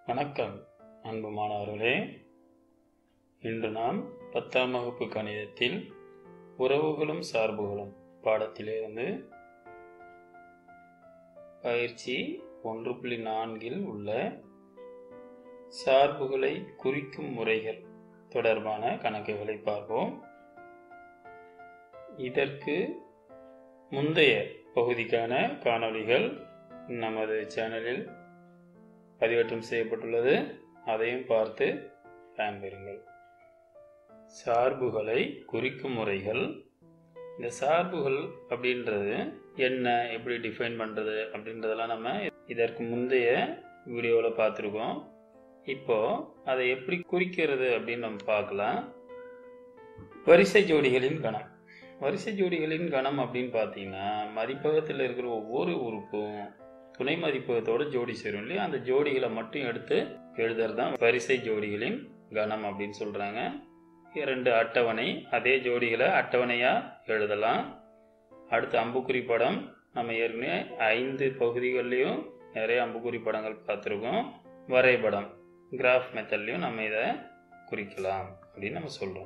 வணக்கம் அன்பு மாணவர்களே இன்று நாம் பத்தாம் வகுப்பு கணிதத்தில் உறவுகளும் சார்புகளும் பாடத்திலிருந்து பயிற்சி ஒன்று புள்ளி நான்கில் உள்ள சார்புகளை குறிக்கும் முறைகள் தொடர்பான கணக்குகளை பார்ப்போம் இதற்கு முந்தைய பகுதிக்கான காணொளிகள் நமது சேனலில் பதிவேற்றம் செய்யப்பட்டுள்ளது அதையும் பார்த்து பயன்பெறுங்கள் சார்புகளை குறிக்கும் முறைகள் இந்த சார்புகள் அப்படின்றது என்ன எப்படி டிஃபைன் பண்ணுறது அப்படின்றதெல்லாம் நம்ம இதற்கு முந்தைய வீடியோவில் பார்த்துருக்கோம் இப்போ அதை எப்படி குறிக்கிறது அப்படின்னு நம்ம பார்க்கலாம் வரிசை ஜோடிகளின் கணம் வரிசை ஜோடிகளின் கணம் அப்படின்னு பார்த்தீங்கன்னா மதிப்பகத்தில் இருக்கிற ஒவ்வொரு உறுப்பும் துணை மதிப்பகத்தோட ஜோடி சேரும் இல்லையா அந்த ஜோடிகளை மட்டும் எடுத்து எழுதுறது தான் வரிசை ஜோடிகளின் கணம் அப்படின்னு சொல்கிறாங்க இரண்டு அட்டவணை அதே ஜோடிகளை அட்டவணையாக எழுதலாம் அடுத்து அம்புக்குறி படம் நம்ம ஏற்கனவே ஐந்து பகுதிகள்லையும் நிறைய அம்புக்குறி படங்கள் பார்த்துருக்கோம் வரைபடம் கிராஃப் மெத்தட்லையும் நம்ம இதை குறிக்கலாம் அப்படின்னு நம்ம சொல்கிறோம்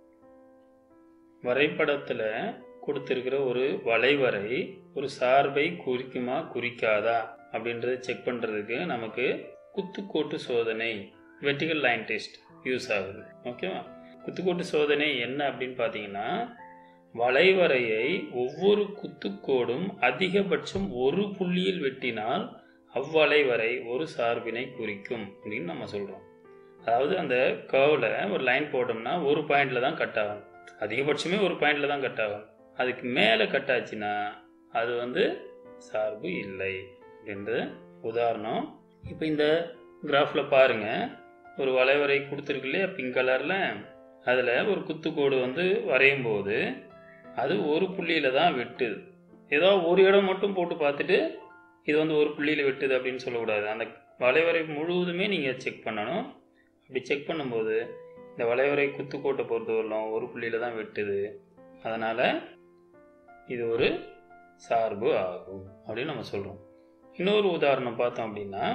வரைபடத்தில் கொடுத்துருக்கிற ஒரு வளைவரை ஒரு சார்பை குறிக்குமா குறிக்காதா அப்படின்றத செக் பண்ணுறதுக்கு நமக்கு குத்துக்கோட்டு சோதனை வெர்டிகல் லைன் டெஸ்ட் யூஸ் ஆகுது ஓகேவா குத்துக்கோட்டு சோதனை என்ன அப்படின்னு பார்த்தீங்கன்னா வளைவரையை ஒவ்வொரு குத்துக்கோடும் அதிகபட்சம் ஒரு புள்ளியில் வெட்டினால் அவ்வளைவரை ஒரு சார்பினை குறிக்கும் அப்படின்னு நம்ம சொல்கிறோம் அதாவது அந்த கர்வில் ஒரு லைன் போட்டோம்னா ஒரு பாயிண்டில் தான் கட் ஆகும் அதிகபட்சமே ஒரு பாயிண்டில் தான் கட் ஆகும் அதுக்கு மேலே கட் ஆச்சுன்னா அது வந்து சார்பு இல்லை அப்படின்றது உதாரணம் இப்போ இந்த கிராஃபில் பாருங்கள் ஒரு வளைவரை கொடுத்துருக்கு இல்லையா பிங்க் கலரில் அதில் ஒரு குத்துக்கோடு வந்து வரையும் போது அது ஒரு புள்ளியில் தான் வெட்டுது ஏதோ ஒரு இடம் மட்டும் போட்டு பார்த்துட்டு இது வந்து ஒரு புள்ளியில் வெட்டுது அப்படின்னு சொல்லக்கூடாது அந்த வளைவரை முழுவதுமே நீங்கள் செக் பண்ணணும் அப்படி செக் பண்ணும்போது இந்த வளைவரை குத்துக்கோட்டை பொறுத்தவரையிலும் ஒரு புள்ளியில் தான் வெட்டுது அதனால் இது ஒரு சார்பு ஆகும் அப்படின்னு நம்ம சொல்கிறோம் இன்னொரு உதாரணம் பார்த்தோம் அப்படின்னா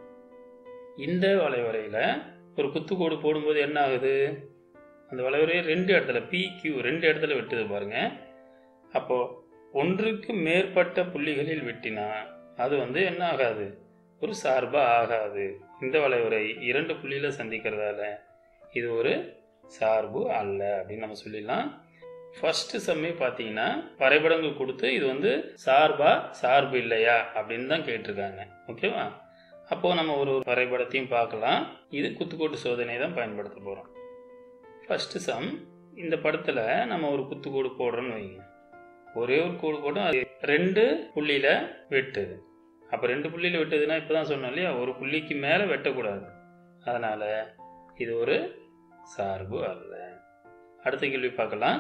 இந்த வளைவரையில் ஒரு குத்துக்கோடு போடும்போது என்ன ஆகுது அந்த வளைவரை ரெண்டு இடத்துல பி கியூ ரெண்டு இடத்துல வெட்டுது பாருங்க அப்போ ஒன்றுக்கு மேற்பட்ட புள்ளிகளில் வெட்டினா அது வந்து என்ன ஆகாது ஒரு சார்பாக ஆகாது இந்த வளைவரை இரண்டு புள்ளியில் சந்திக்கிறதால இது ஒரு சார்பு அல்ல அப்படின்னு நம்ம சொல்லிடலாம் ஃபர்ஸ்ட் செம்மே பார்த்தீங்கன்னா வரைபடங்கள் கொடுத்து இது வந்து சார்பா சார்பு இல்லையா அப்படின்னு தான் கேட்டிருக்காங்க ஓகேவா அப்போது நம்ம ஒரு வரைபடத்தையும் பார்க்கலாம் இது குத்துக்கோட்டு சோதனை தான் பயன்படுத்த போகிறோம் ஃபர்ஸ்ட் சம் இந்த படத்தில் நம்ம ஒரு குத்துக்கோடு போடுறோன்னு வைங்க ஒரே ஒரு கோடு போட்டோம் அது ரெண்டு புள்ளியில் வெட்டுது அப்போ ரெண்டு புள்ளியில் வெட்டுதுன்னா இப்போ தான் சொன்னோம் இல்லையா ஒரு புள்ளிக்கு மேலே வெட்டக்கூடாது அதனால் இது ஒரு சார்பு அல்ல அடுத்த கேள்வி பார்க்கலாம்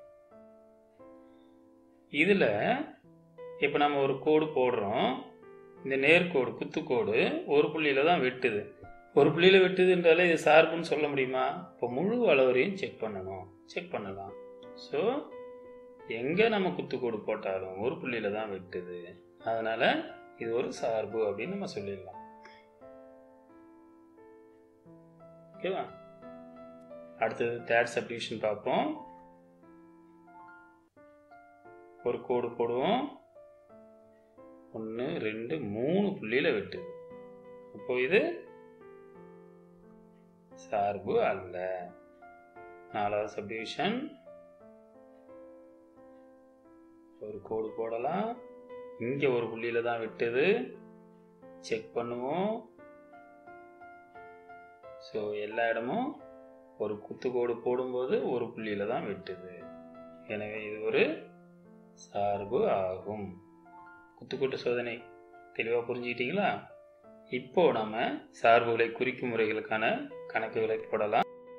இதில் இப்போ நம்ம ஒரு கோடு போடுறோம் இந்த நேர்கோடு குத்துக்கோடு ஒரு புள்ளியில் தான் வெட்டுது ஒரு புள்ளியில் வெட்டுதுன்றாலே இது சார்புன்னு சொல்ல முடியுமா இப்போ முழு அளவரையும் செக் பண்ணணும் செக் பண்ணலாம் ஸோ எங்கே நம்ம குத்துக்கோடு போட்டாலும் ஒரு புள்ளியில் தான் வெட்டுது அதனால் இது ஒரு சார்பு அப்படின்னு நம்ம சொல்லிடலாம் ஓகேவா அடுத்தது தேர்ட் சப்டிவிஷன் பார்ப்போம் ஒரு கோடு போடுவோம் ஒன்று ரெண்டு மூணு புள்ளியில் வெட்டுது அப்போ இது சார்பு அல்ல நாலாவது சப்டிவிஷன் ஒரு கோடு போடலாம் இங்கே ஒரு புள்ளியில் தான் வெட்டுது செக் பண்ணுவோம் ஸோ எல்லா இடமும் ஒரு குத்துக்கோடு போடும்போது ஒரு புள்ளியில் தான் வெட்டுது எனவே இது ஒரு சார்பு ஆகும் குத்துக்கோட்டு சோதனை தெளிவாக புரிஞ்சுக்கிட்டீங்களா இப்போ நாம சார்புகளை குறிக்கும் முறைகளுக்கான கணக்குகளை போடலாம்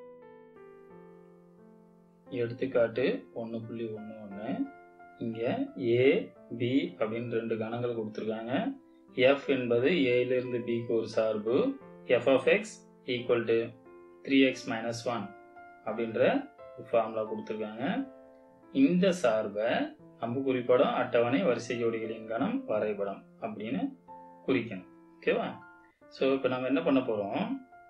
எடுத்துக்காட்டு ஒன்று புள்ளி ஒன்று ஒன்று இங்கே ஏ பி அப்படின்னு ரெண்டு கணங்கள் கொடுத்துருக்காங்க எஃப் என்பது ஏயிலிருந்து பிக்கு ஒரு சார்பு f of x equal to three x minus one formula ஃபார்முலா கொடுத்துருக்காங்க இந்த சார்பை அம்பு குறிப்படம் அட்டவணை வரிசை ஜோடிகளின் கணம் வரைபடம் அப்படின்னு குறிக்கணும் ஓகேவா ஸோ இப்போ நம்ம என்ன பண்ண போகிறோம்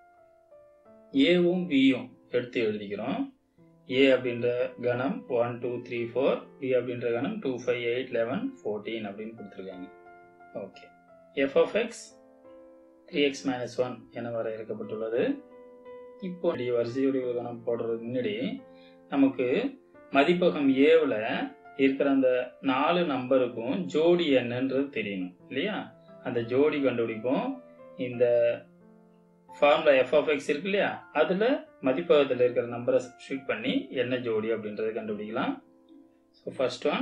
ஏவும் பியும் எடுத்து எழுதிக்கிறோம் ஏ அப்படின்ற கணம் one two three four B அப்படின்ற கணம் two five eight eleven fourteen அப்படின்னு கொடுத்துருக்காங்க okay f of x three x minus one என வரையறுக்கப்பட்டுள்ளது இப்போ வரிசையுடைய கணம் போடுறதுக்கு முன்னாடி நமக்கு மதிப்பகம் ஏவில் இருக்கிற அந்த நாலு நம்பருக்கும் ஜோடி என்னன்றது தெரியணும் இல்லையா அந்த ஜோடி கண்டுபிடிப்போம் இந்த ஃபார்முலா எஃப் ஆஃப் எக்ஸ் இருக்கு இல்லையா அதில் மதிப்பகத்தில் இருக்கிற நம்பரை சப்ஸ்டியூட் பண்ணி என்ன ஜோடி அப்படின்றத கண்டுபிடிக்கலாம் so first one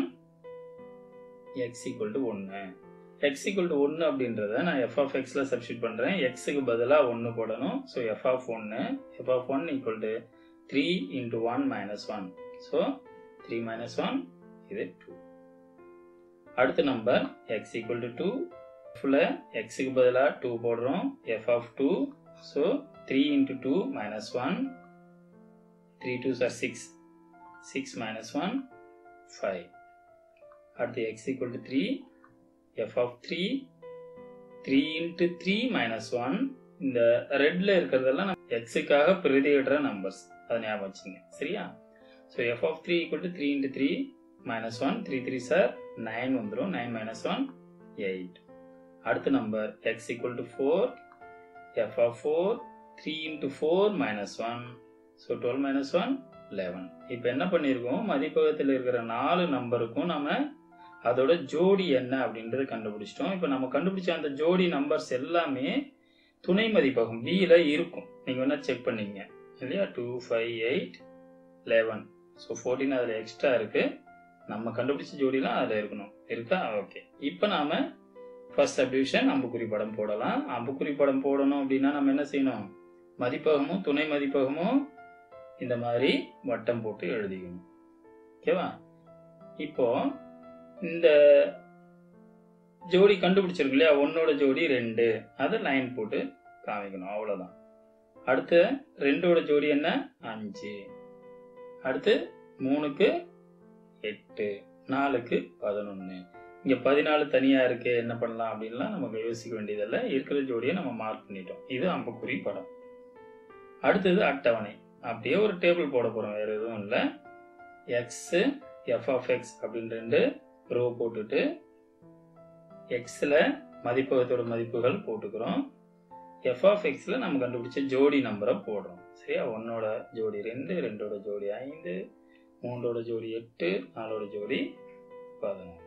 x equal to ஒன்று எக்ஸ் ஈக்குவல் டு ஒன்று அப்படின்றத நான் எஃப் ஆஃப் எக்ஸில் சப்ஸ்டியூட் பண்ணுறேன் எக்ஸுக்கு பதிலாக ஒன்று போடணும் ஸோ எஃப் ஆஃப் ஒன்று f of one equal to three into one minus one so three minus one இது டூ அடுத்த number x equal to two ஃபுல்ல எக்ஸுக்கு பதிலாக டூ போடுறோம் f of two so three into two minus one three two சார் six six minus one five அடுத்து x equal to three f of three three into three minus one இந்த ரெட்ல இருக்கிறதெல்லாம் நம்ம எக்ஸுக்காக பிரதியிடுற நம்பர்ஸ் அதை ஞாபகம் வச்சுங்க சரியா so f of three equal to three into three minus one three three சார் நைன் வந்துடும் நைன் மைனஸ் ஒன் எயிட் அடுத்த number x equal to four f of four three into four minus one so twelve minus one eleven இப்போ என்ன பண்ணியிருக்கோம் மதிப்பகத்தில் இருக்கிற நாலு நம்பருக்கும் நம்ம அதோட ஜோடி என்ன அப்படின்றத கண்டுபிடிச்சிட்டோம் இப்போ நம்ம கண்டுபிடிச்ச அந்த ஜோடி நம்பர்ஸ் எல்லாமே துணை மதிப்பகம் பியில் இருக்கும் நீங்கள் வேணால் செக் பண்ணிங்க இல்லையா two five eight eleven so fourteen அதில் எக்ஸ்ட்ரா இருக்குது நம்ம கண்டுபிடிச்ச ஜோடிலாம் அதில் இருக்கணும் இருக்கா ஓகே இப்போ நாம ஃபர்ஸ்ட் சப்டிவிஷன் அம்புக்குறி படம் போடலாம் அம்புக்குறி படம் போடணும் அப்படின்னா நம்ம என்ன செய்யணும் மதிப்பகமும் துணை மதிப்பகமும் இந்த மாதிரி வட்டம் போட்டு எழுதிக்கணும் ஓகேவா இப்போ இந்த ஜோடி கண்டுபிடிச்சிருக்கு இல்லையா ஒன்னோட ஜோடி ரெண்டு அதை லைன் போட்டு காமிக்கணும் அவ்வளோதான் அடுத்து ரெண்டோட ஜோடி என்ன அஞ்சு அடுத்து மூணுக்கு எட்டு நாலுக்கு பதினொன்று இங்கே பதினாலு தனியாக இருக்கு என்ன பண்ணலாம் அப்படின்லாம் நமக்கு யோசிக்க வேண்டியதில்லை இருக்கிற ஜோடியை நம்ம மார்க் பண்ணிட்டோம் இது அம்புக்குறி படம் அடுத்தது அட்டவணை அப்படியே ஒரு டேபிள் போட போகிறோம் வேறு எதுவும் இல்லை எக்ஸு எஃப் ஆஃப் எக்ஸ் அப்படின்னு ரெண்டு ரோ போட்டுட்டு எக்ஸில் மதிப்பகத்தோட மதிப்புகள் போட்டுக்கிறோம் எஃப் ஆஃப் எக்ஸில் நம்ம கண்டுபிடிச்ச ஜோடி நம்பரை போடுறோம் சரியா ஒன்னோட ஜோடி ரெண்டு ரெண்டோட ஜோடி ஐந்து மூன்றோட ஜோடி எட்டு நாலோட ஜோடி பதினொன்று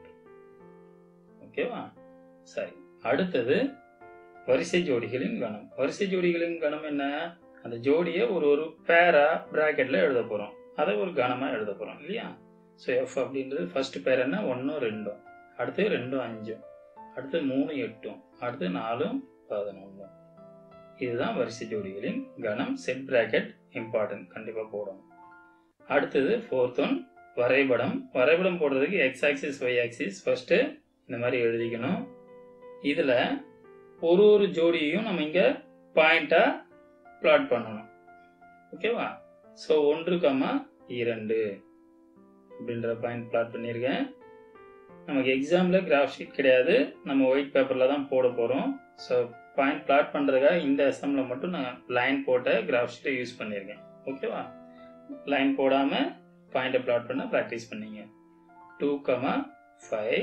ஓகேவா சரி அடுத்தது வரிசை ஜோடிகளின் கணம் வரிசை ஜோடிகளின் கணம் என்ன அந்த ஜோடியை ஒரு ஒரு பேரா பிராக்கெட்ல எழுத போறோம் அதை ஒரு கணமா எழுத போறோம் இல்லையா ஸோ எஃப் அப்படின்றது ஃபர்ஸ்ட் பேர் என்ன ஒன்றும் ரெண்டும் அடுத்து ரெண்டும் அஞ்சும் அடுத்து மூணு எட்டும் அடுத்து நாலும் பதினொன்றும் இதுதான் வரிசை ஜோடிகளின் கணம் செட் பிராக்கெட் இம்பார்ட்டன்ட் கண்டிப்பாக போடணும் அடுத்தது ஃபோர்த் ஒன் வரைபடம் வரைபடம் போடுறதுக்கு x axis y axis first இந்த மாதிரி எழுதிக்கணும் இதில் ஒரு ஒரு ஜோடியையும் நம்ம இங்கே பாயிண்டாக பிளாட் பண்ணணும் ஓகேவா ஸோ ஒன்று கம்மா இரண்டு அப்படின்ற பாயிண்ட் பிளாட் பண்ணியிருக்கேன் நமக்கு எக்ஸாமில் கிராஃப் ஷீட் கிடையாது நம்ம ஒயிட் பேப்பரில் தான் போட போகிறோம் ஸோ பாயிண்ட் பிளாட் பண்ணுறதுக்காக இந்த எஸ்எம்மில் மட்டும் நான் லைன் போட்ட கிராஃப் ஷீட்டை யூஸ் பண்ணியிருக்கேன் ஓகேவா லைன் போடாமல் பாயிண்ட்டை பிளாட் பண்ண ப்ராக்டிஸ் பண்ணீங்க டூ கமா ஃபைவ்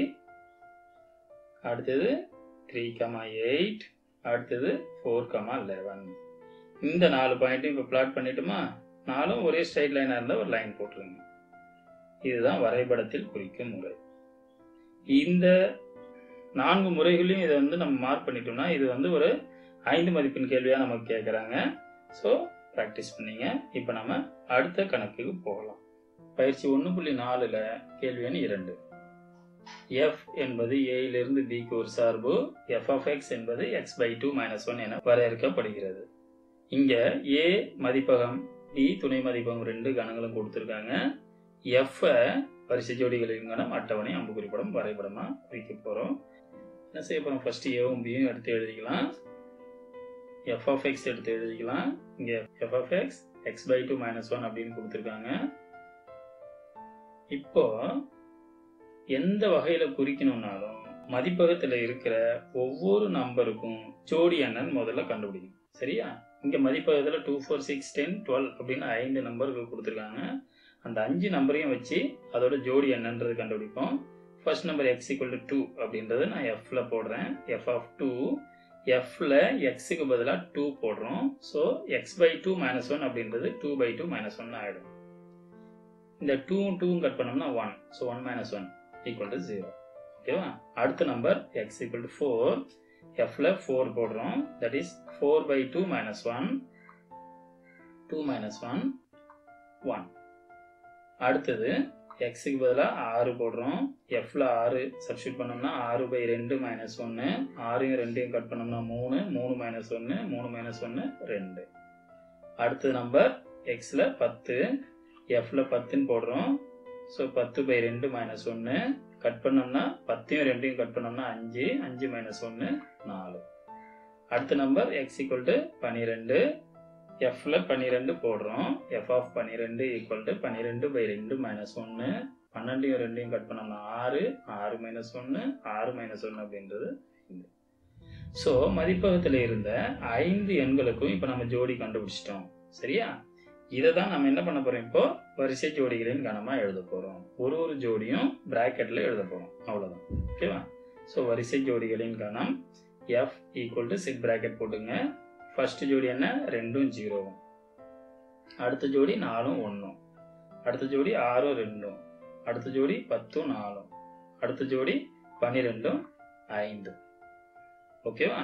அடுத்தது த்ரீ கமா எயிட் அடுத்தது ஃபோர் கமா லெவன் இந்த நாலு பாயிண்ட்டும் இப்போ பிளாட் பண்ணிட்டுமா நாலும் ஒரே ஸ்ட்ரைட் லைனாக இருந்தால் ஒரு லைன் போட்டுருங்க இதுதான் வரைபடத்தில் குறிக்கும் முறை இந்த நான்கு முறைகளையும் இதை வந்து நம்ம மார்க் பண்ணிட்டோம்னா இது வந்து ஒரு ஐந்து மதிப்பெண் கேள்வியாக நமக்கு கேட்குறாங்க ஸோ ப்ராக்டிஸ் பண்ணீங்க இப்போ நம்ம அடுத்த கணக்குக்கு போகலாம் பயிற்சி ஒன்று புள்ளி நாலில் கேள்வி எண் இரண்டு எஃப் என்பது ஏயிலிருந்து பிக்கு ஒரு சார்பு எஃப் ஆஃப் எக்ஸ் என்பது x by two minus one என வரையறுக்கப்படுகிறது இங்க ஏ மதிப்பகம் பி துணை மதிப்பகம் ரெண்டு கணங்களும் கொடுத்துருக்காங்க எஃப் வரிசை ஜோடிகளின் கணம் அட்டவணை அம்புக்குறி படம் வரைபடமா வைக்க போறோம் என்ன செய்ய போறோம் ஃபர்ஸ்ட் ஏவும் பியும் எடுத்து எழுதிக்கலாம் எஃப் ஆஃப் எக்ஸ் எடுத்து எழுதிக்கலாம் இங்க f of x x by two minus one அப்படின்னு கொடுத்துருக்காங்க இப்போ எந்த வகையில குறிக்கணும்னாலும் மதிப்பகத்தில் இருக்கிற ஒவ்வொரு நம்பருக்கும் ஜோடி என்னன்னு முதல்ல கண்டுபிடிக்கணும் சரியா இங்கே மதிப்பகத்தில் two four six ten twelve அப்படின்னு ஐந்து நம்பர்கள் கொடுத்துருக்காங்க அந்த அஞ்சு நம்பரையும் வச்சு அதோட ஜோடி என்னன்றது கண்டுபிடிப்போம் first number x equal to two அப்படின்றது நான் எஃப்ல போடுறேன் எஃப் ஆஃப் டூ எஃப்ல எக்ஸுக்கு பதிலாக டூ போடுறோம் so x by two minus one அப்படின்றது two by two minus one ஆகிடும் இந்த டூ டூவும் கட் பண்ணோம்னா one so one minus one equal to zero ஓகேவா அடுத்த number x equal to four எஃப்ல ஃபோர் போடுறோம் that is four by two minus one two minus one one அடுத்தது எக்ஸுக்கு பதிலாக ஆறு போடுறோம் எஃப்ல ஆறு சப்ஸ்டியூட் பண்ணோம்னா ஆறு பை ரெண்டு மைனஸ் ஒன்று ஆறையும் ரெண்டையும் கட் பண்ணோம்னா மூணு மூணு மைனஸ் ஒன்று மூணு மைனஸ் ஒன்று ரெண்டு அடுத்த நம்பர் எக்ஸில் பத்து எஃப்ல பத்துன்னு போடுறோம் ஸோ பத்து பை ரெண்டு மைனஸ் ஒன்று கட் பண்ணோம்னா பத்தையும் ரெண்டையும் கட் பண்ணோம்னா அஞ்சு அஞ்சு மைனஸ் ஒன்று நாலு அடுத்த நம்பர் எக்ஸ் ஈக்குவல் டு பன்னிரெண்டு எஃப்ல பன்னிரெண்டு போடுறோம் எஃப் ஆஃப் பன்னிரெண்டு ஈக்குவல் டு பன்னிரெண்டு பை ரெண்டு மைனஸ் ஒன்று பன்னெண்டையும் ரெண்டையும் கட் பண்ணோம்னா ஆறு ஆறு மைனஸ் ஒன்று ஆறு மைனஸ் ஒன்று அப்படின்றது ஐந்து ஸோ மதிப்பகத்தில் இருந்த ஐந்து எண்களுக்கும் இப்போ நம்ம ஜோடி கண்டுபிடிச்சிட்டோம் சரியா இதை தான் நம்ம என்ன பண்ண போறோம் இப்போ வரிசை ஜோடிகளின் கணமாக எழுத போறோம் ஒரு ஒரு ஜோடியும் பிராக்கெட்ல எழுத போறோம் அவ்வளோதான் ஓகேவா ஸோ வரிசை ஜோடிகளின் கணம் f equal to set bracket போட்டுங்க ஃபர்ஸ்ட் ஜோடி என்ன ரெண்டும் ஜீரோவும் அடுத்த ஜோடி நாலும் ஒன்றும் அடுத்த ஜோடி ஆறும் ரெண்டும் அடுத்த ஜோடி பத்தும் நாலும் அடுத்த ஜோடி பன்னிரெண்டும் ஐந்து ஓகேவா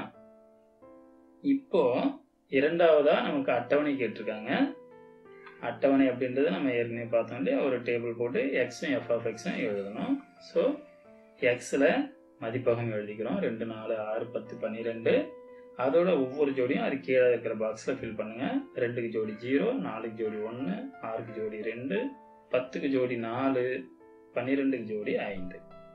இப்போ இரண்டாவதா நமக்கு அட்டவணை கேட்டிருக்காங்க அட்டவணை அப்படின்றது நம்ம ஏற்கனவே பார்த்தோம் இல்லையா ஒரு டேபிள் போட்டு எக்ஸும் எஃப் ஆஃப் எக்ஸும் எழுதணும் ஸோ எக்ஸில் மதிப்பகம் எழுதிக்கிறோம் ரெண்டு நாலு ஆறு பத்து பன்னிரெண்டு அதோட ஒவ்வொரு ஜோடியும் அது கீழே இருக்கிற பாக்ஸில் ஃபில் பண்ணுங்க ரெண்டுக்கு ஜோடி ஜீரோ நாலுக்கு ஜோடி ஒன்று ஆறுக்கு ஜோடி ரெண்டு பத்துக்கு ஜோடி நாலு பன்னிரெண்டுக்கு ஜோடி ஐந்து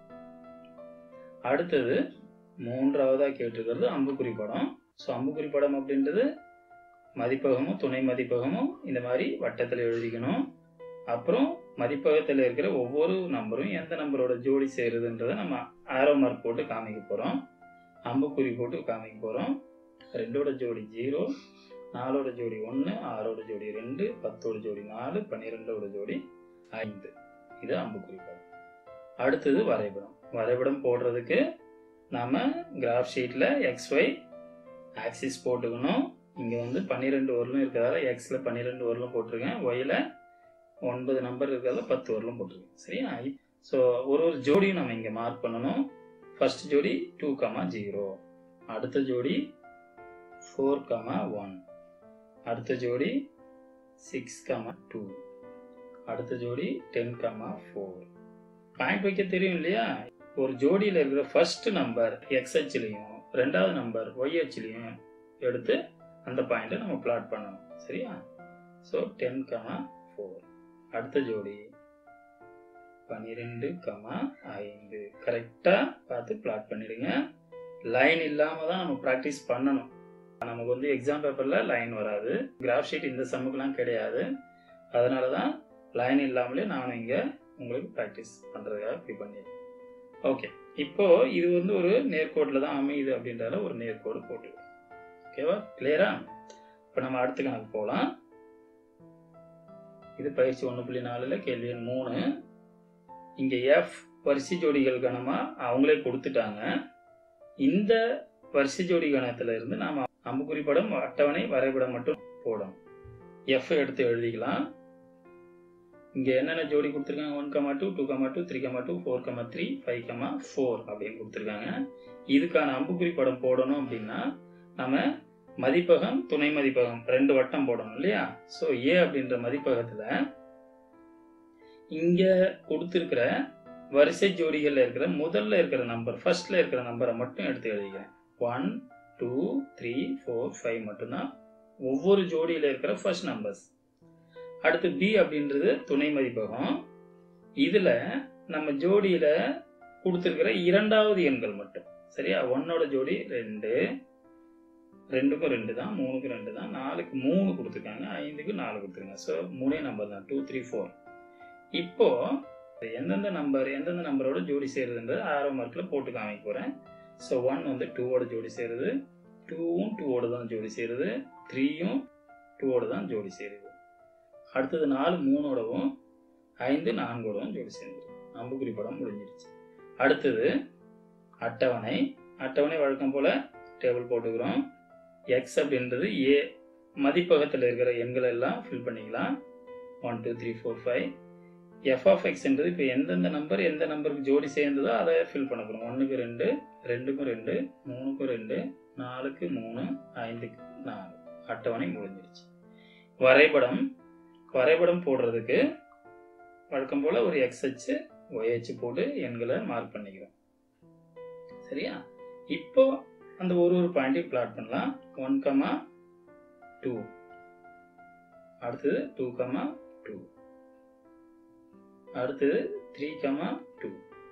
அடுத்தது மூன்றாவதாக கேட்டிருக்கிறது அம்புக்குறி படம் ஸோ அம்புக்குறி படம் அப்படின்றது மதிப்பகமும் துணை மதிப்பகமும் இந்த மாதிரி வட்டத்தில் எழுதிக்கணும் அப்புறம் மதிப்பகத்தில் இருக்கிற ஒவ்வொரு நம்பரும் எந்த நம்பரோட ஜோடி சேருதுன்றதை நம்ம ஆரோ மார்க் போட்டு காமிக்க போகிறோம் அம்புக்குறி போட்டு காமிக்க போகிறோம் ரெண்டோட ஜோடி ஜீரோ நாலோட ஜோடி ஒன்று ஆறோட ஜோடி ரெண்டு பத்தோட ஜோடி நாலு பன்னிரெண்டோட ஜோடி ஐந்து இது அம்புக்குறி படம் அடுத்தது வரைபடம் வரைபடம் போடுறதுக்கு நாம கிராஃப் ஷீட்டில் எக்ஸ் ஒய் ஆக்சிஸ் போட்டுக்கணும் இங்கே வந்து பன்னிரெண்டு வரலும் இருக்கிறதால எக்ஸில் பன்னிரெண்டு வரலும் போட்டிருக்கேன் ஒயில் ஒன்பது நம்பர் இருக்கிறதால பத்து வரலும் போட்டிருக்கேன் சரியா ஸோ ஒரு ஒரு ஜோடியும் நம்ம இங்கே மார்க் பண்ணணும் ஃபர்ஸ்ட் ஜோடி டூ கமா ஜீரோ அடுத்த ஜோடி ஃபோர் கமா ஒன் அடுத்த ஜோடி சிக்ஸ் கமா டூ அடுத்த ஜோடி டென் கமா ஃபோர் பாயிண்ட் வைக்க தெரியும் இல்லையா ஒரு ஜோடியில் இருக்கிற ஃபர்ஸ்ட் நம்பர் எக்ஸ் ஹெச்லையும் ரெண்டாவது நம்பர் ஒய் ஹெச்லையும் எடுத்து அந்த பாயிண்ட்டை நம்ம பிளாட் பண்ணணும் சரியா ஸோ டென் கமா ஃபோர் அடுத்த ஜோடி பன்னிரெண்டு கமா ஐந்து கரெக்டாக பார்த்து பிளாட் பண்ணிடுங்க லைன் இல்லாமல் தான் நம்ம ப்ராக்டிஸ் பண்ணணும் நமக்கு வந்து எக்ஸாம் பேப்பரில் லைன் வராது கிராஃப் ஷீட் இந்த சம்முக்கெலாம் கிடையாது அதனால தான் லைன் இல்லாமலே நானும் இங்கே உங்களுக்கு ப்ராக்டிஸ் பண்ணுறதுக்காக இப்படி பண்ணிடுறேன் ஓகே இப்போ இது வந்து ஒரு நேர்கோட்டில் தான் அமையுது அப்படின்றத ஒரு நேர்கோடு போட்டுக்கலாம் ஓகேவா கிளியரா இப்போ நம்ம அடுத்த கணக்கு போகலாம் இது பயிற்சி ஒன்று புள்ளி நாலில் கேள்வி எண் மூணு இங்கே எஃப் வரிசை ஜோடிகள் கணமாக அவங்களே கொடுத்துட்டாங்க இந்த வரிசை ஜோடி கணத்துல இருந்து நாம் அம்புக்குறி படம் அட்டவணை வரைபடம் மட்டும் போடணும் எஃப் எடுத்து எழுதிக்கலாம் இங்கே என்னென்ன ஜோடி கொடுத்துருக்காங்க one comma two two comma two three comma two four comma three five comma four அப்படின்னு கொடுத்துருக்காங்க இதுக்கான அம்புக்குறி படம் போடணும் அப்படின்னா நம்ம மதிப்பகம் துணை மதிப்பகம் ரெண்டு வட்டம் போடணும் இல்லையா ஸோ ஏ அப்படின்ற மதிப்பகத்தில் இங்கே கொடுத்துருக்கிற வரிசை ஜோடிகளில் இருக்கிற முதல்ல இருக்கிற நம்பர் ஃபர்ஸ்ட்ல இருக்கிற நம்பரை மட்டும் எடுத்து எழுதிக்கிறேன் one two three four five மட்டும்தான் ஒவ்வொரு ஜோடியில் இருக்கிற ஃபர்ஸ்ட் நம்பர்ஸ் அடுத்து பி அப்படின்றது துணை மதிப்பகம் இதுல நம்ம ஜோடியில கொடுத்துருக்கிற இரண்டாவது எண்கள் மட்டும் சரியா ஒன்னோட ஜோடி ரெண்டு ரெண்டுக்கும் ரெண்டு தான் மூணுக்கு ரெண்டு தான் நாலுக்கு மூணு கொடுத்துருக்காங்க ஐந்துக்கு நாலு கொடுத்துருக்காங்க ஸோ மூணே நம்பர் தான் டூ த்ரீ ஃபோர் இப்போ எந்தெந்த நம்பர் எந்தெந்த நம்பரோட ஜோடி சேருதுன்றது ஆரோ மார்க்கில் போட்டு காமிக்க போகிறேன் ஸோ ஒன் வந்து டூவோட ஜோடி சேருது டூவும் டூவோட தான் ஜோடி சேருது த்ரீயும் டூவோட தான் ஜோடி சேருது அடுத்தது நாலு மூணோடவும் ஐந்து நான்கோடவும் ஜோடி சேர்ந்துது அம்புக்குறி படம் முடிஞ்சிருச்சு அடுத்தது அட்டவணை அட்டவணை வழக்கம் போல் டேபிள் போட்டுக்கிறோம் எக்ஸ் அப்படின்றது ஏ மதிப்பகத்தில் இருக்கிற எண்களை எல்லாம் ஃபில் பண்ணிக்கலாம் one two three four five f of எக்ஸ்ன்றது இப்போ எந்தெந்த நம்பர் எந்த நம்பருக்கு ஜோடி சேர்ந்ததோ அதை ஃபில் பண்ண போகிறோம் ஒன்றுக்கு ரெண்டு ரெண்டுக்கும் ரெண்டு மூணுக்கும் ரெண்டு நாலுக்கு மூணு ஐந்துக்கு நாலு அட்டவணை முடிஞ்சிருச்சு வரைபடம் வரைபடம் போடுறதுக்கு வழக்கம் போல் ஒரு எக்ஸ் அச்சு ஒய் அச்சு போட்டு எண்களை மார்க் பண்ணிக்கிறோம் சரியா இப்போ அந்த ஒரு ஒரு பாயிண்ட்டையும் பிளாட் பண்ணலாம் ஒன் கமா டூ அடுத்தது டூ கமா டூ அடுத்தது த்ரீ கமா டூ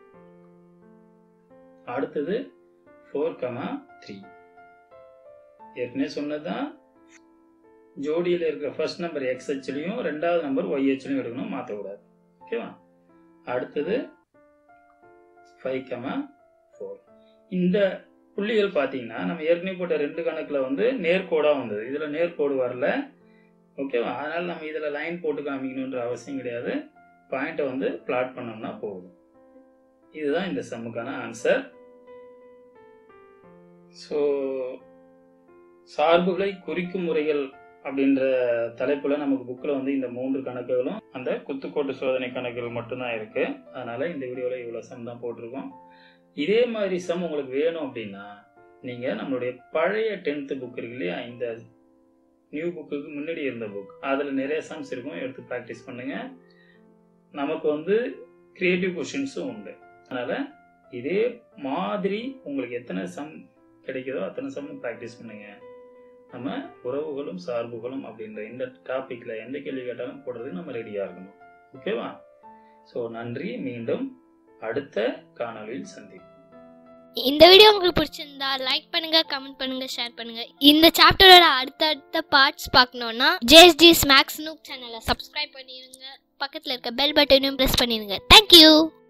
அடுத்தது ஃபோர் கமா த்ரீ ஏற்கனவே சொன்னதுதான் ஜோடியில் இருக்கிற ஃபர்ஸ்ட் நம்பர் எக்ஸ் ஹெச்லையும் ரெண்டாவது நம்பர் ஒய் ஹெச்லையும் எடுக்கணும் மாற்றக்கூடாது ஓகேவா அடுத்தது ஃபைவ் கமா ஃபோர் இந்த புள்ளிகள் பார்த்தீங்கன்னா நம்ம ஏற்கனவே போட்ட ரெண்டு கணக்கில் வந்து நேர்கோடாக வந்தது இதில் நேர்கோடு வரல ஓகேவா அதனால் நம்ம இதில் லைன் போட்டு காமிக்கணுன்ற அவசியம் கிடையாது பாயிண்ட்டை வந்து பிளாட் பண்ணோம்னா போதும் இதுதான் இந்த சம்முக்கான ஆன்சர் ஸோ சார்புகளை குறிக்கும் முறைகள் அப்படின்ற தலைப்புல நமக்கு புக்கில் வந்து இந்த மூன்று கணக்குகளும் அந்த குத்துக்கோட்டு சோதனை கணக்குகள் மட்டும்தான் இருக்கு அதனால இந்த வீடியோவில் இவ்வளோ சம் தான் போட்டிருக்கோம் இதே மாதிரி சம் உங்களுக்கு வேணும் அப்படின்னா நீங்கள் நம்மளுடைய பழைய டென்த்து புக் இருக்கு இல்லையா இந்த நியூ புக்குக்கு முன்னாடி இருந்த புக் அதில் நிறைய சம்ஸ் இருக்கும் எடுத்து ப்ராக்டிஸ் பண்ணுங்க நமக்கு வந்து கிரியேட்டிவ் கொஷின்ஸும் உண்டு அதனால் இதே மாதிரி உங்களுக்கு எத்தனை சம் கிடைக்குதோ அத்தனை சம்மும் ப்ராக்டிஸ் பண்ணுங்க நம்ம உறவுகளும் சார்புகளும் அப்படின்ற இந்த டாப்பிக்கில் எந்த கேள்வி கேட்டாலும் போடுறதுக்கு நம்ம ரெடியாக இருக்கணும் ஓகேவா ஸோ நன்றி மீண்டும் அடுத்த காணொலியில் சந்திப்போம் இந்த வீடியோ உங்களுக்கு பிடிச்சிருந்தா லைக் பண்ணுங்க கமெண்ட் பண்ணுங்க ஷேர் பண்ணுங்க இந்த சாப்டரோட அடுத்தடுத்த பார்ட்ஸ் பார்க்கணும்னா ஜேஎஸ்டி ஸ்மாக்ஸ் நூக் சேனலை சப்ஸ்கிரைப் பண்ணிருங்க பக்கத்தில் இருக்க பெல் பட்டனையும் ப்ரெஸ் பண்ணிருங்க தேங்க்யூ